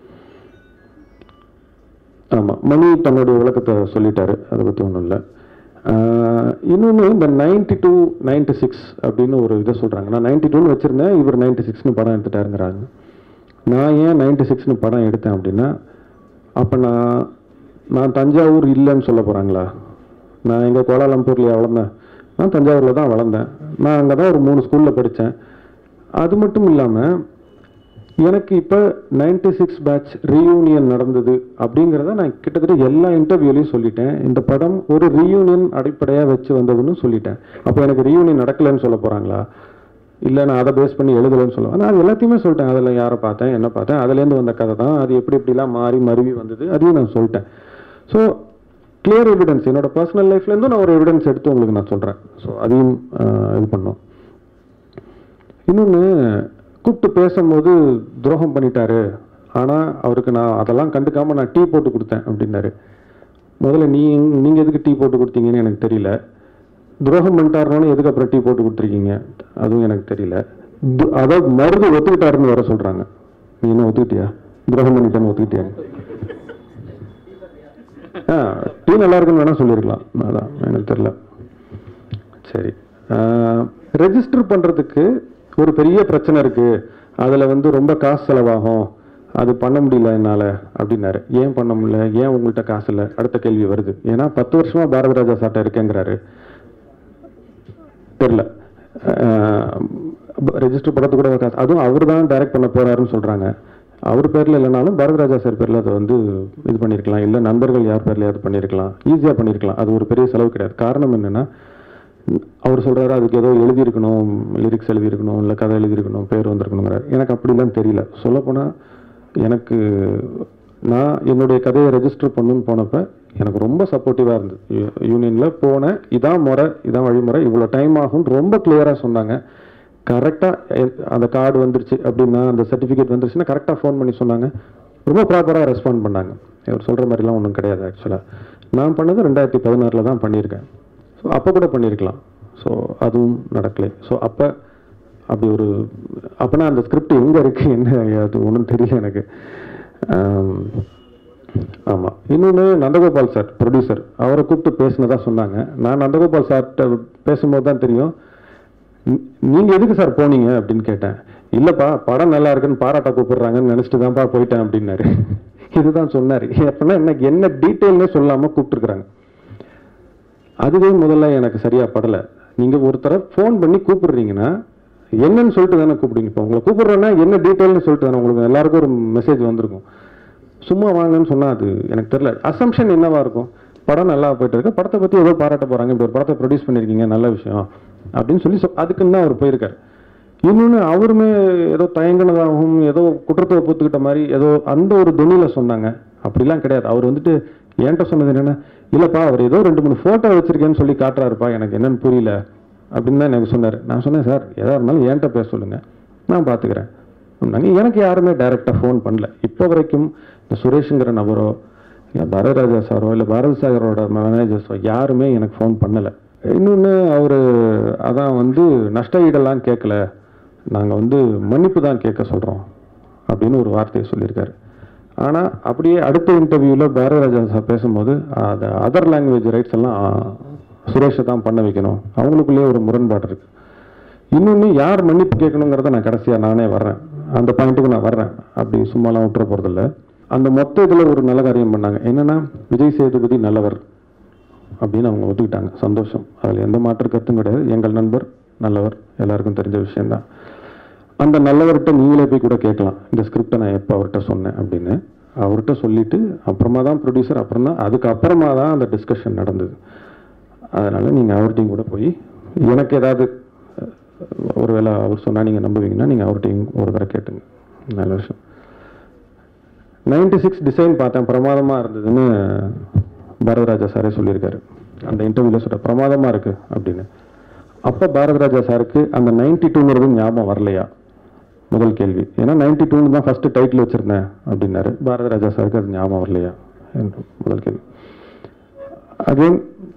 ஆமாம் மணி தன்னுடைய விளக்கத்தை சொல்லிட்டாரு அதை பற்றி ஒன்றும் இல்லை இன்னொன்று இந்த நைன்டி டூ நைன்டி சிக்ஸ் அப்படின்னு ஒரு இதை சொல்கிறாங்க நான் நைன்டி டூன்னு வச்சுருந்தேன் இவர் நைன்டி சிக்ஸ்னு படம் எடுத்துட்டாருங்கிறாங்க நான் ஏன் நைன்டி சிக்ஸ்னு படம் எடுத்தேன் அப்படின்னா அப்போ நான் நான் தஞ்சாவூர் இல்லைன்னு சொல்ல போகிறாங்களா நான் எங்கள் கோலாலம்பூர்லையா வளர்ந்தேன் நான் தஞ்சாவூரில் தான் வளர்ந்தேன் நான் அங்கே தான் ஒரு மூணு ஸ்கூலில் படித்தேன் அது மட்டும் இல்லாமல் எனக்கு இப்போ நைன்டி சிக்ஸ் பேட்ச் ரீயூனியன் நடந்தது அப்படிங்கிறத நான் கிட்டத்தட்ட எல்லா இன்டர்வியூலையும் சொல்லிட்டேன் இந்த படம் ஒரு ரீயூனியன் அடிப்படையாக வச்சு வந்ததுன்னு சொல்லிட்டேன் அப்போ எனக்கு ரீயூனியன் நடக்கலைன்னு சொல்ல போகிறாங்களா இல்லை நான் அதை பேஸ் பண்ணி எழுதலைன்னு சொல்லுவேன் நான் அது எல்லாத்தையுமே சொல்லிட்டேன் அதில் யாரை பார்த்தேன் என்ன பார்த்தேன் அதுலேருந்து வந்த கதை தான் அது எப்படி எப்படிலாம் மாறி மருவி வந்தது அதையும் நான் சொல்லிட்டேன் ஸோ கிளியர் எவிடன்ஸ் என்னோட பர்சனல் லைஃப்லேருந்து நான் ஒரு எவிடன்ஸ் எடுத்து உங்களுக்கு நான் சொல்கிறேன் ஸோ அதையும் ஆஹ், இது பண்ணோம் இன்னொன்று கூப்பிட்டு பேசும்போது துரோகம் பண்ணிட்டாரு ஆனால் அவருக்கு நான் அதெல்லாம் கண்டுக்காம நான் டீ போட்டு கொடுத்தேன் அப்படின்னாரு முதல்ல நீ நீங்கள் எதுக்கு டீ போட்டு கொடுத்தீங்கன்னு எனக்கு தெரியல துரோகம் பண்ணிட்டாருன்னு எதுக்கு அப்புறம் டீ போட்டு கொடுத்துருக்கீங்க அதுவும் எனக்கு தெரியல து- அதாவது மருது ஒத்துக்கிட்டாருன்னு வர சொல்கிறாங்க நீ என்ன ஒத்துக்கிட்டியா துரோகம் பண்ணிட்டேன்னு ஒத்துக்கிட்டியா ஆ டீ நல்லா இருக்குன்னு வேணா சொல்லியிருக்கலாம் அதான் எனக்கு தெரியல சரி ரெஜிஸ்டர் பண்ணுறதுக்கு ஒரு பெரிய பிரச்சனை இருக்கு அதில் வந்து ரொம்ப காசு செலவாகும் அது பண்ண முடியல என்னால் அப்படின்னாரு ஏன் பண்ண முடியல ஏன் உங்கள்கிட்ட காசு இல்லை அடுத்த கேள்வி வருது ஏன்னா பத்து வருஷமா பாரத ராஜா சாட்டை இருக்கேங்கிறாரு தெரில ரெஜிஸ்டர் படத்து கூட காசு அதுவும் அவர் தான் டைரக்ட் பண்ண போறாருன்னு சொல்றாங்க அவர் பேர்ல இல்லைனாலும் பாரதராஜா சார் பேர்ல அதை வந்து இது பண்ணியிருக்கலாம் இல்லை நண்பர்கள் யார் பேர்லயாவது பண்ணியிருக்கலாம் ஈஸியாக பண்ணியிருக்கலாம் அது ஒரு பெரிய செலவு கிடையாது காரணம் என்னன்னா அவர் சொல்றாரு அதுக்கு ஏதோ எழுதியிருக்கணும் லிரிக்ஸ் எழுதியிருக்கணும் இல்லை கதை எழுதியிருக்கணும் பேர் வந்திருக்கணுங்கிறார் எனக்கு அப்படிலாம் தெரியல சொல்லப்போனால் எனக்கு நான் என்னுடைய கதையை ரெஜிஸ்டர் பண்ணுன்னு போனப்ப எனக்கு ரொம்ப சப்போர்ட்டிவாக இருந்தது யூனியனில் போனேன் இதான் முறை இதான் வழிமுறை இவ்வளோ டைம் ஆகும்னு ரொம்ப கிளியராக சொன்னாங்க கரெக்டாக அந்த கார்டு வந்துருச்சு அப்படின்னா அந்த சர்டிஃபிகேட் வந்துருச்சுன்னா கரெக்டாக ஃபோன் பண்ணி சொன்னாங்க ரொம்ப ப்ராப்பராக ரெஸ்பாண்ட் பண்ணாங்க இவர் சொல்கிற மாதிரிலாம் ஒன்றும் கிடையாது ஆக்சுவலாக நான் பண்ணது ரெண்டாயிரத்தி பதினாறில் தான் பண்ணியிருக்கேன் ஸோ அப்போ கூட பண்ணியிருக்கலாம் ஸோ அதுவும் நடக்கலை ஸோ அப்போ அப்படி ஒரு அப்போனா அந்த ஸ்கிரிப்ட் எங்கே இருக்குது என்ன அது ஒன்றும் தெரியல எனக்கு ஆமாம் இன்னொன்று நந்தகோபால் சார் ப்ரொடியூசர் அவரை கூப்பிட்டு பேசினதா சொன்னாங்க நான் நந்தகோபால் சார்கிட்ட பேசும்போது தான் தெரியும் "நீ- நீங்க எதுக்கு சார் போனீங்க அப்படின்னு கேட்டேன் இல்லப்பா படம் நல்லா இருக்குன்னு பாராட்ட கூப்பிடுறாங்கன்னு நினைச்சிட்டு தான்ப்பா போயிட்டேன் அப்படின்னாரு இதுதான் சொன்னாரு அப்படின்னா எனக்கு என்ன டீட்டெயில்னே சொல்லாம கூப்பிட்டுருக்குறாங்க அதுவே முதல்ல எனக்கு சரியா படல நீங்க ஒருத்தரை ஃபோன் பண்ணி கூப்பிடுறீங்கன்னா என்னன்னு சொல்லிட்டு தானே கூப்பிடுங்க இப்போ உங்களை கூப்பிடுறேன்னா என்ன டீட்டெயில்னு சொல்லிட்டு தானே உங்களுக்கு எல்லாருக்கும் ஒரு மெசேஜ் வந்திருக்கும் சும்மா வாங்கன்னு சொன்னா அது எனக்கு தெரியல அசம்ஷன் என்னவா இருக்கும் படம் நல்லா போயிட்டு இருக்கு படத்தை பத்தி ஏதோ பாராட்ட போறாங்க இப்படி ஒரு படத்தை ப்ரொடியூஸ் பண்ணிருக்கீங்க நல்ல விஷயம் அப்படின்னு சொல்லி சொ- அதுக்குன்னு தான் அவர் போயிருக்காரு இன்னொன்று அவருமே ஏதோ தயங்கினதாகவும் ஏதோ குற்றத்தை ஒப்புத்துக்கிட்ட மாதிரி ஏதோ அந்த ஒரு துணியில சொன்னாங்க அப்படிலாம் கிடையாது அவர் வந்துட்டு என்கிட்ட சொன்னது என்னன்னா இல்லப்பா அவர் ஏதோ ரெண்டு மூணு போட்டோ வச்சிருக்கேன்னு சொல்லி காட்டுறாருப்பா எனக்கு என்னன்னு புரியல அப்படின்னு தான் எனக்கு சொன்னார் நான் சொன்னேன் சார் எதா இருந்தாலும் என்கிட்ட பேச சொல்லுங்க நான் பார்த்துக்கிறேன் சொன்னாங்க எனக்கு யாருமே டைரெக்டாக ஃபோன் பண்ணல இப்போ வரைக்கும் இந்த சுரேஷுங்கிற நபரோ இல்லை பரதராஜா சாரோ இல்லை பாரதி சாகரோட மேனேஜர்ஸோ யாருமே எனக்கு ஃபோன் பண்ணலை இன்னொன்று அவர் அதான் வந்து நஷ்ட ஈடெல்லாம் கேட்கல நாங்கள் வந்து மன்னிப்பு தான் கேட்க சொல்கிறோம் அப்படின்னு ஒரு வார்த்தையை சொல்லியிருக்காரு ஆனால் அப்படியே அடுத்த இன்டர்வியூவில் பாரதிராஜா சார் பேசும்போது அது அதர் லாங்குவேஜ் ரைட்ஸ் எல்லாம் ஆ, சுரேஷை தான் பண்ண வைக்கணும் அவங்களுக்குள்ளேயே ஒரு முரண்பாடு இருக்கு இன்னொன்று யார் மன்னிப்பு கேட்கணுங்கிறத நான் கடைசியாக நானே வர்றேன் அந்த பாயிண்ட்டுக்கு நான் வர்றேன் அப்படி சும்மாலாம் விட்டுற போகிறதில்ல அந்த மொத்த இதில் ஒரு நல்ல காரியம் பண்ணாங்க என்னன்னா விஜய் சேதுபதி நல்லவர் அப்படின்னு அவங்க ஒத்துக்கிட்டாங்க சந்தோஷம் அதில் எந்த மாற்று கருத்தும் கிடையாது எங்கள் நண்பர் நல்லவர் எல்லாருக்கும் தெரிஞ்ச விஷயம்தான் அந்த நல்லவர்கிட்ட நீங்களே போய் கூட கேட்கலாம் இந்த ஸ்கிரிப்டை நான் எப்போ அவர்கிட்ட சொன்னேன் அப்படின்னு அவர்கிட்ட சொல்லிட்டு அப்புறமா தான் ப்ரொடியூசர் அப்புறம் தான் அதுக்கு அப்புறமா தான் அந்த டிஸ்கஷன் நடந்தது அதனால நீங்கள் அவர்கிட்டையும் கூட போய் எனக்கு ஏதாவது அஹ், ஒருவேளை அவர் சொன்னால் நீங்கள் நம்புவீங்கன்னா நீங்கள் அவர்கிட்டையும் ஒரு தடவை கேட்டுங்க நல்ல விஷயம் நைன்டி சிக்ஸ் டிசைன் பார்த்தேன் பிரமாதமாக இருந்ததுன்னு பாரதராஜா சாரே சொல்லியிருக்காரு அந்த இன்டர்வியூவில் சொல்ற பிரமாதமாக இருக்கு அப்படின்னு அப்போ பாரதராஜா சாருக்கு அந்த நைன்டி டூங்கிறது ஞாபகம் வரலையா முதல் கேள்வி ஏன்னா நைன்டி டூன்னு தான் ஃபர்ஸ்ட் டைட்டில் வச்சிருந்தேன் அப்படின்னாரு பாரதராஜா சாருக்கு அது ஞாபகம் வரலையா என்று முதல் கேள்வி again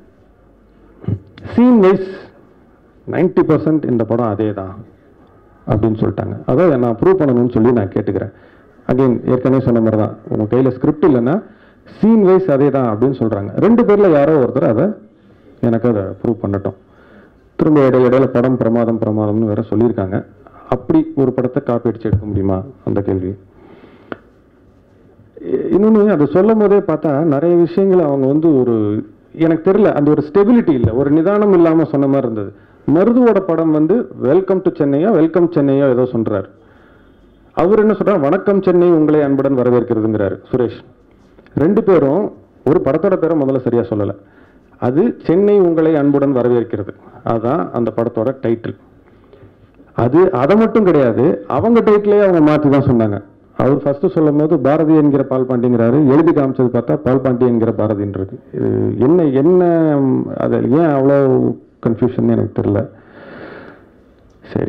scene wise ninety percent இந்த படம் அதே தான் அப்படின்னு சொல்லிட்டாங்க அதை நான் ப்ரூவ் பண்ணணும்னு சொல்லி நான் கேட்டுக்கிறேன் அகைன் ஏற்கனவே சொன்ன மாதிரி தான் உங்கள் கையில் ஸ்கிரிப்ட் இல்லைன்னா சீன் வைஸ் அதே தான் அப்படின்னு சொல்கிறாங்க ரெண்டு பேரில் யாரோ ஒருத்தர் அதை எனக்கு அதை ப்ரூவ் பண்ணட்டும் திரும்ப இடையில இடையில படம் பிரமாதம் பிரமாதம்னு வேற சொல்லியிருக்காங்க அப்படி ஒரு படத்தை காப்பி அடிச்சு எடுக்க முடியுமா அந்த கேள்வி இன்னொன்று அதை சொல்லும் போதே பார்த்தா நிறைய விஷயங்கள் அவங்க வந்து ஒரு எனக்கு தெரியல அந்த ஒரு ஸ்டெபிலிட்டி இல்லை ஒரு நிதானம் இல்லாமல் சொன்ன மாதிரி இருந்தது மருதுவோட படம் வந்து வெல்கம் டு சென்னையோ வெல்கம் சென்னையோ ஏதோ சொல்றாரு அவர் என்ன சொல்றாரு வணக்கம் சென்னை உங்களை அன்புடன் வரவேற்கிறதுங்கிறாரு சுரேஷ் ரெண்டு பேரும் ஒரு படத்தோட பேரை முதல்ல சரியா சொல்லல அது சென்னை உங்களை அன்புடன் வரவேற்கிறது அதான் அந்த படத்தோட டைட்டில் அது அதை மட்டும் கிடையாது அவங்க டைட்டிலே அவங்க மாற்றி தான் சொன்னாங்க அவர் ஃபர்ஸ்ட் சொல்லும் போது பாரதி என்கிற பால் பாண்டிங்கிறாரு எழுதி காமிச்சது பார்த்தா பால் பாண்டி என்கிற பாரதின்னு இருக்கு இது என்ன என்ன அது ஏன் அவ்வளோ கன்ஃபியூஷன் எனக்கு தெரியல சரி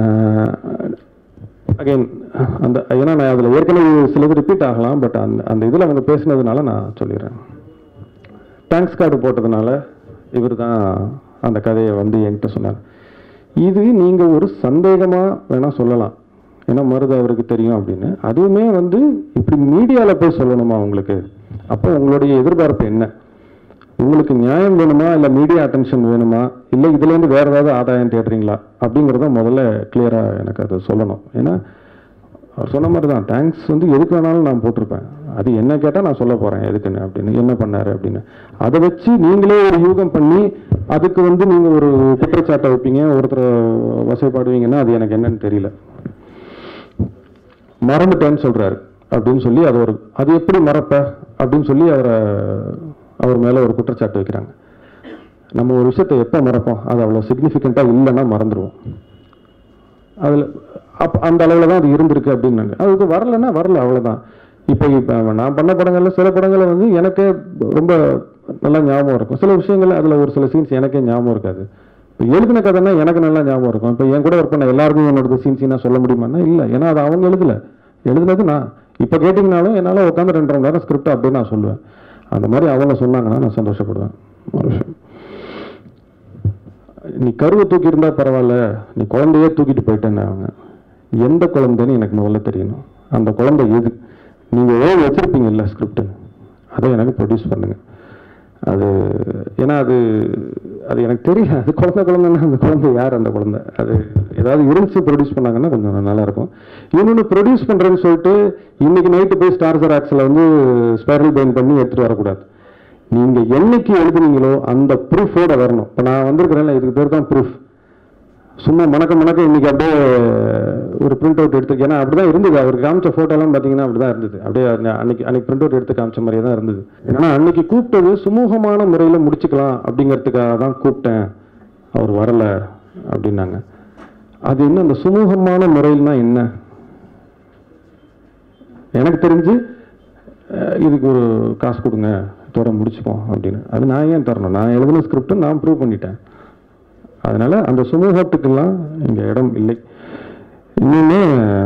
அகைன் அந்த ஏன்னா நான் அதில் ஏற்கனவே சிலது ரிப்பீட் ஆகலாம் பட் அந்த அந்த இதில் அவங்க பேசினதுனால நான் சொல்லிடுறேன் தேங்க்ஸ் கார்டு போட்டதுனால இவர் தான் அந்த கதையை வந்து என்கிட்ட சொன்னார் இது நீங்கள் ஒரு சந்தேகமாக வேணால் சொல்லலாம் ஏன்னா மருது அவருக்கு தெரியும் அப்படின்னு அதுவுமே வந்து இப்படி மீடியாவில் போய் சொல்லணுமா உங்களுக்கு அப்போ உங்களுடைய எதிர்பார்ப்பு என்ன உங்களுக்கு நியாயம் வேணுமா இல்லை மீடியா அட்டென்ஷன் வேணுமா இல்லை இதுலேருந்து வேற ஏதாவது ஆதாயம் தேடுறீங்களா அப்படிங்கிறத முதல்ல கிளியராக எனக்கு அதை சொல்லணும் ஏன்னா அவர் சொன்ன மாதிரி தான் தேங்க்ஸ் வந்து எதுக்கு வேணாலும் நான் போட்டிருப்பேன் அது என்ன கேட்டால் நான் சொல்ல போகிறேன் எதுக்குன்னு அப்படின்னு என்ன பண்ணாரு அப்படின்னு அதை வச்சு நீங்களே ஒரு யூகம் பண்ணி அதுக்கு வந்து நீங்கள் ஒரு குற்றச்சாட்டை வைப்பீங்க ஒருத்தர் வசைப்பாடுவீங்கன்னா அது எனக்கு என்னன்னு தெரியல மறந்துட்டேன்னு சொல்றாரு அப்படின்னு சொல்லி அது ஒரு அது எப்படி மறப்ப அப்படின்னு சொல்லி அவரை அவர் மேல ஒரு குற்றச்சாட்டு வைக்கிறாங்க நம்ம ஒரு விஷயத்தை எப்போ மறப்போம் அது அவ்வளோ சிக்னிஃபிகண்ட்டாக இல்லைன்னா மறந்துடுவோம் அதில் அப் அந்த அளவில் தான் அது இருந்திருக்கு அப்படின்னாங்க அதுக்கு வரலைன்னா வரல அவ்வளோதான் இப்போ இப்போ நான் பண்ண படங்கள்ல சில படங்கள்ல வந்து எனக்கே ரொம்ப நல்லா ஞாபகம் இருக்கும் சில விஷயங்கள் அதில் ஒரு சில சீன்ஸ் எனக்கே ஞாபகம் இருக்காது இப்போ எழுதின கதைன்னா எனக்கு நல்லா ஞாபகம் இருக்கும் இப்போ என் கூட ஒர்க் பண்ண எல்லாருக்கும் என்னோட சீன் சீனாக சொல்ல முடியுமான்னா இல்லை ஏன்னா அது அவங்க எழுதல எழுதுனது நான் இப்போ கேட்டிங்கனாலும் என்னால் உட்காந்து ரெண்டு மணி நேரம் ஸ்கிரிப்ட் அப்படியே நான் சொல்லுவேன் அந்த மாதிரி அவங்க சொன்னாங்கன்னா நான் சந்தோஷப்படுவேன் ஒரு விஷயம் நீ கருவை தூக்கி இருந்தா பரவாயில்ல நீ குழந்தையே தூக்கிட்டு போயிட்டேன்னு அவங்க எந்த குழந்தைன்னு எனக்கு முதல்ல தெரியணும் அந்த குழந்தை எது நீங்க ஏன் வச்சிருப்பீங்கல்ல ஸ்கிரிப்ட் அதை எனக்கு ப்ரொடியூஸ் பண்ணுங்க அது ஏன்னா அது அது எனக்கு தெரியல அது குழந்தை குழந்தைன்னா அந்த குழந்தை யார் அந்த குழந்தை அது ஏதாவது இருந்துச்சு ப்ரொடியூஸ் பண்ணாங்கன்னா கொஞ்சம் நல்லா இருக்கும் இன்னொன்று ப்ரொடியூஸ் பண்றேன்னு சொல்லிட்டு இன்னைக்கு நைட்டு போய் ஸ்டார் ஜெராக்ஸில் வந்து ஸ்பைரல் பெயின் பண்ணி எடுத்துட்டு வரக்கூடாது நீங்க என்னைக்கு எழுதுனீங்களோ அந்த ப்ரூஃபோட வரணும் இப்போ நான் வந்திருக்கிறேன்ல இதுக்கு பேர் தான் ப்ரூஃப் சும்மா மணக்க மணக்க இன்னைக்கு அப்படியே ஒரு பிரிண்ட் அவுட் எடுத்துருக்கு ஏன்னா அப்படிதான் இருந்தது அவருக்கு காமிச்ச போட்டோலாம் பார்த்தீங்கன்னா அப்படிதான் இருந்தது அப்படியே அன்னை- அன்னைக்கு அன்னைக்கு பிரிண்ட் அவுட் எடுத்து காமிச்ச மாதிரியே தான் இருந்தது ஏன்னா அன்னைக்கு கூப்பிட்டது சுமூகமான முறையில் முடிச்சுக்கலாம் அப்படிங்கிறதுக்காக தான் கூப்பிட்டேன் அவர் வரல அப்படின்னாங்க அது என்ன அந்த சுமூகமான முறையில்னா என்ன எனக்கு தெரிஞ்சு அஹ், இதுக்கு ஒரு காசு கொடுங்க இதோட முடிச்சுப்போம் அப்படின்னு அது நான் ஏன் தரணும் நான் எழுதின ஸ்கிரிப்ட் நான் ப்ரூவ் பண்ணிட்டேன் அதனால அந்த சுமூகத்துக்கெல்லாம் இங்க இடம் இல்லை இன்னொன்று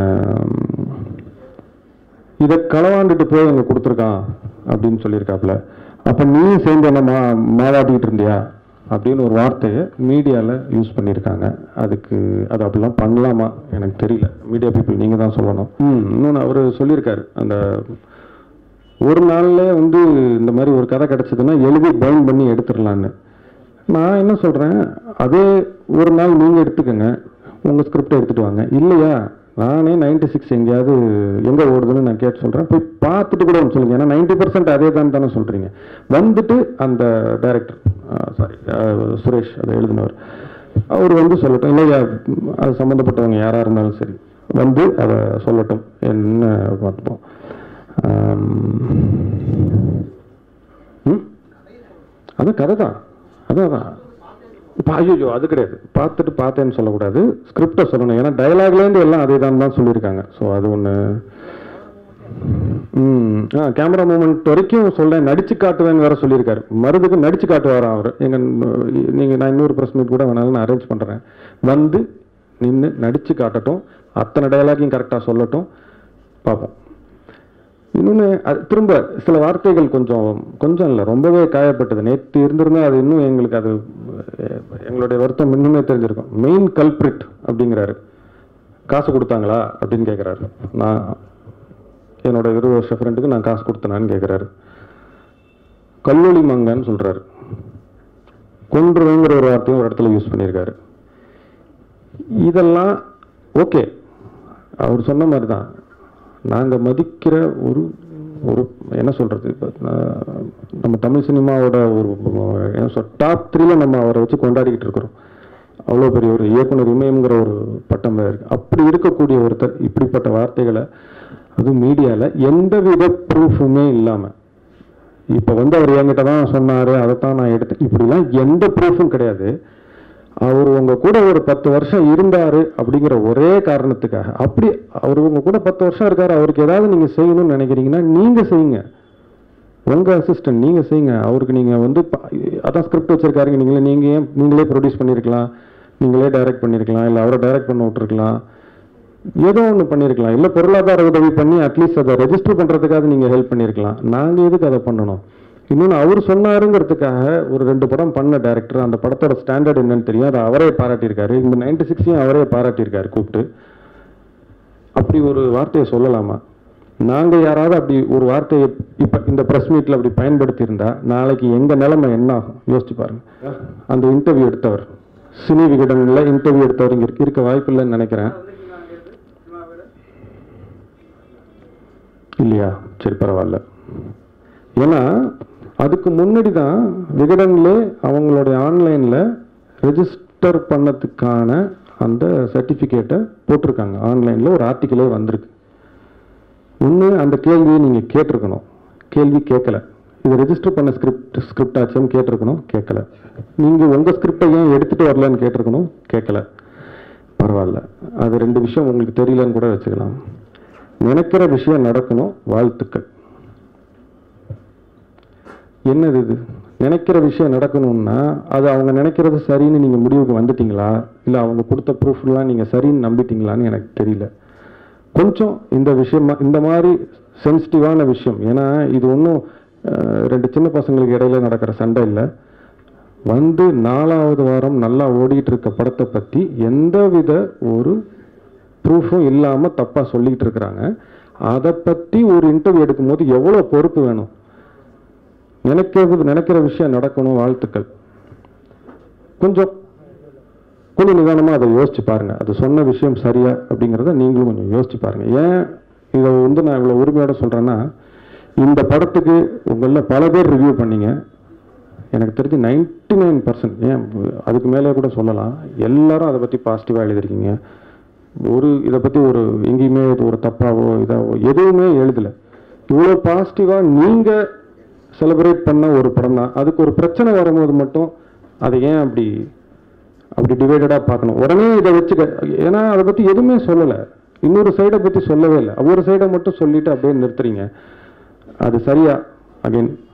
இதை களவாண்டுட்டு போய் அங்கே கொடுத்துருக்கான் அப்படின்னு சொல்லியிருக்காப்புல அப்போ நீ சேர்ந்து என்ன மா மாவாட்டிக்கிட்டு இருந்தியா அப்படின்னு ஒரு வார்த்தையை மீடியாவில் யூஸ் பண்ணியிருக்காங்க அதுக்கு அது அப்படிலாம் பண்ணலாமா எனக்கு தெரியல மீடியா பீப்புள் நீங்கள் தான் சொல்லணும் ம் இன்னொன்று அவர் சொல்லியிருக்காரு அந்த ஒரு நாள்ல வந்து இந்த மாதிரி ஒரு கதை கிடைச்சதுன்னா எழுதி பவுன் பண்ணி எடுத்துடலான்னு நான் என்ன சொல்றேன் அதே ஒரு நாள் நீங்க எடுத்துக்கங்க உங்க ஸ்கிரிப்ட் எடுத்துட்டு வாங்க இல்லையா நானே 96 சிக்ஸ் எங்கேயாவது எங்க ஓடுதுன்னு நான் கேட்டு சொல்றேன் போய் பார்த்துட்டு கூட வந்து சொல்லுங்க ஏன்னா நைன்டி பர்சன்ட் அதே தான் தானே சொல்றீங்க வந்துட்டு அந்த டைரக்டர் சாரி சுரேஷ் அதை எழுதினவர் அவர் வந்து சொல்லட்டும் இல்லையா ம், அது சம்மந்தப்பட்டவங்க யாரா இருந்தாலும் சரி வந்து அதை சொல்லட்டும் என்ன பார்த்துப்போம் ஆம். ம் அது கதை தான் அதான் அதான் இப்போ ஐயோ அது கிடையாது பார்த்துட்டு பார்த்தேன்னு சொல்லக்கூடாது ஸ்கிரிப்டை சொல்லணும் ஏன்னா டயலாக்லேருந்து எல்லாம் அதே தான் தான் சொல்லியிருக்காங்க ஸோ அது ஒன்று ம் ஆ கேமரா மூமெண்ட் வரைக்கும் சொல்லேன் நடிச்சு காட்டுவேன்னு வேற சொல்லியிருக்காரு மருதுக்கு நடிச்சு காட்டுவாராம் அவர் எங்க நீங்கள் நான் இன்னொரு ப்ரெஸ் மீட் கூட வேணாலும் நான் அரேஞ்ச் பண்ணுறேன் வந்து நின்று நடிச்சு காட்டட்டும் அத்தனை டயலாக்கையும் கரெக்டாக சொல்லட்டும் பார்ப்போம் இன்னொன்று அது திரும்ப சில வார்த்தைகள் கொஞ்சம் கொஞ்சம் இல்லை ரொம்பவே காயப்பட்டது நேற்று இருந்திருந்தா அது இன்னும் எங்களுக்கு அது அஹ், எங்களுடைய வருத்தம் இன்னுமே தெரிஞ்சிருக்கும் மெயின் கல்பிரிட் அப்படிங்கிறாரு காசு கொடுத்தாங்களா அப்படின்னு கேட்குறாரு நான் என்னோட இருபது வருஷ ஃப்ரெண்டுக்கு நான் காசு கொடுத்தேனான்னு கேட்குறாரு கல்லூலி மங்கன்னு சொல்றாரு கொன்றுவேங்கிற ஒரு வார்த்தையும் ஒரு இடத்துல யூஸ் பண்ணியிருக்காரு இதெல்லாம் ஓகே அவர் சொன்ன மாதிரி தான் நாங்கள் மதிக்கிற ஒரு ஒரு என்ன சொல்றது இப்ப நான் நம்ம தமிழ் சினிமாவோட ஒரு என்ன சொல் டாப் த்ரீல நம்ம அவரை வச்சு கொண்டாடிக்கிட்டு இருக்கிறோம் அவ்வளோ பெரிய ஒரு இயக்குனர் இமயம்ங்கிற ஒரு பட்டம் வேற இருக்கு அப்படி இருக்கக்கூடிய ஒருத்தர் இப்படிப்பட்ட வார்த்தைகளை அதுவும் மீடியாவில் எந்தவித ப்ரூஃபுமே இல்லாமல் இப்போ வந்து அவர் என்கிட்ட தான் சொன்னார் அதைத்தான் நான் எடுத்தேன் இப்படிலாம் எந்த ப்ரூஃபும் கிடையாது அவர் உங்க கூட ஒரு பத்து வருஷம் இருந்தாரு அப்படிங்கிற ஒரே காரணத்துக்காக அப்படி அவர் உங்க கூட பத்து வருஷம் இருக்காரு அவருக்கு ஏதாவது நீங்க செய்யணும்னு நினைக்கிறீங்கன்னா நீங்க செய்யுங்க உங்க அசிஸ்டன்ட் நீங்க செய்யுங்க அவருக்கு நீங்க வந்து ப- அதான் ஸ்கிரிப்ட் வச்சிருக்காருங்க நீங்களே நீங்க ஏன் நீங்களே ப்ரொடியூஸ் பண்ணியிருக்கலாம் நீங்களே டைரக்ட் பண்ணியிருக்கலாம் இல்லை அவரை டைரக்ட் பண்ண விட்டுருக்கலாம் ஏதோ ஒன்று பண்ணியிருக்கலாம் இல்லை பொருளாதார உதவி பண்ணி அட்லீஸ்ட் அதை ரெஜிஸ்டர் பண்ணுறதுக்காக நீங்கள் ஹெல்ப் பண்ணியிருக்கலாம் நாங்கள் எதுக்கு அதை பண்ணணும் இன்னொன்று அவர் சொன்னாருங்கிறதுக்காக ஒரு ரெண்டு படம் பண்ண டேரக்டர் அந்த படத்தோட ஸ்டாண்டர்ட் என்னன்னு தெரியும் அதை அவரே பாராட்டியிருக்காரு இந்த நைன்டி சிக்ஸையும் அவரே பாராட்டியிருக்காரு கூப்பிட்டு அப்படி ஒரு வார்த்தையை சொல்லலாமா நாங்கள் யாராவது அப்படி ஒரு வார்த்தையை இப்போ இந்த ப்ரெஸ் மீட்டில் அப்படி பயன்படுத்தி இருந்தா நாளைக்கு எங்கள் நிலைமை என்ன ஆகும் யோசிச்சு பாருங்க அந்த இன்டர்வியூ எடுத்தவர் சினி விகடனில் இன்டர்வியூ எடுத்தவர் இங்கே இருக்க வாய்ப்பு இல்லைன்னு நினைக்கிறேன் இல்லையா சரி பரவாயில்ல ஏன்னா அதுக்கு முன்னாடி தான் விகடன்ல அவங்களுடைய ஆன்லைனில் ரெஜிஸ்டர் பண்ணதுக்கான அந்த சர்டிஃபிகேட்டை போட்டிருக்காங்க ஆன்லைனில் ஒரு ஆர்டிக்கிளே வந்திருக்கு ஒன்று அந்த கேள்வியை நீங்கள் கேட்டிருக்கணும் கேள்வி கேட்கல இது ரெஜிஸ்டர் பண்ண ஸ்கிரிப்ட் ஸ்கிரிப்ட் ஆச்சுன்னு கேட்டிருக்கணும் கேட்கல நீங்கள் உங்கள் ஸ்கிரிப்டை ஏன் எடுத்துகிட்டு வரலன்னு கேட்டிருக்கணும் கேட்கல பரவாயில்ல அது ரெண்டு விஷயம் உங்களுக்கு தெரியலன்னு கூட வச்சுக்கலாம் நினைக்கிற விஷயம் நடக்கணும் வாழ்த்துக்கள் என்னது இது நினைக்கிற விஷயம் நடக்கணும்னா அது அவங்க நினைக்கிறது சரின்னு நீங்க முடிவுக்கு வந்துட்டீங்களா இல்ல அவங்க கொடுத்த ப்ரூஃப்லாம் நீங்க சரின்னு நம்பிட்டீங்களான்னு எனக்கு தெரியல கொஞ்சம் இந்த விஷயமா இந்த மாதிரி சென்சிட்டிவான விஷயம் ஏன்னா இது ஒன்றும் ரெண்டு சின்ன பசங்களுக்கு இடையில நடக்கிற சண்டை இல்லை வந்து நாலாவது வாரம் நல்லா ஓடிட்டு இருக்க படத்தை பற்றி எந்தவித ஒரு ப்ரூஃபும் இல்லாமல் தப்பாக சொல்லிக்கிட்டு இருக்கிறாங்க அதை பற்றி ஒரு இன்டர்வியூ எடுக்கும்போது எவ்வளோ பொறுப்பு வேணும் நினைக்கிறது நினைக்கிற விஷயம் நடக்கணும் வாழ்த்துக்கள் கொஞ்சம் கொஞ்சம் நிதானமாக அதை யோசிச்சு பாருங்க அது சொன்ன விஷயம் சரியா அப்படிங்கிறத நீங்களும் கொஞ்சம் யோசிச்சு பாருங்க ஏன் இதை வந்து நான் இவ்வளோ உரிமையோட சொல்கிறேன்னா இந்த படத்துக்கு உங்களில் பல பேர் ரிவ்யூ பண்ணீங்க எனக்கு தெரிஞ்சு நைன்டி நைன் பர்சன்ட் ஏன் அதுக்கு மேலே கூட சொல்லலாம் எல்லாரும் அதை பற்றி பாசிட்டிவாக எழுதிருக்கீங்க ஒரு இதை பற்றி ஒரு எங்கேயுமே இது ஒரு தப்பாவோ இதாவோ எதுவுமே எழுதலை இவ்வளோ பாசிட்டிவாக நீங்கள் செலிப்ரேட் பண்ண ஒரு படம் தான் அதுக்கு ஒரு பிரச்சனை வரும்போது மட்டும் அதை ஏன் அப்படி அப்படி டிவைடடாக பார்க்கணும் உடனே இதை வச்சுக்க ஏன்னா அதை பற்றி எதுவுமே சொல்லலை இன்னொரு சைடை பற்றி சொல்லவே இல்லை ஒரு சைடை மட்டும் சொல்லிட்டு அப்படியே நிறுத்துறீங்க அது சரியா அகைன்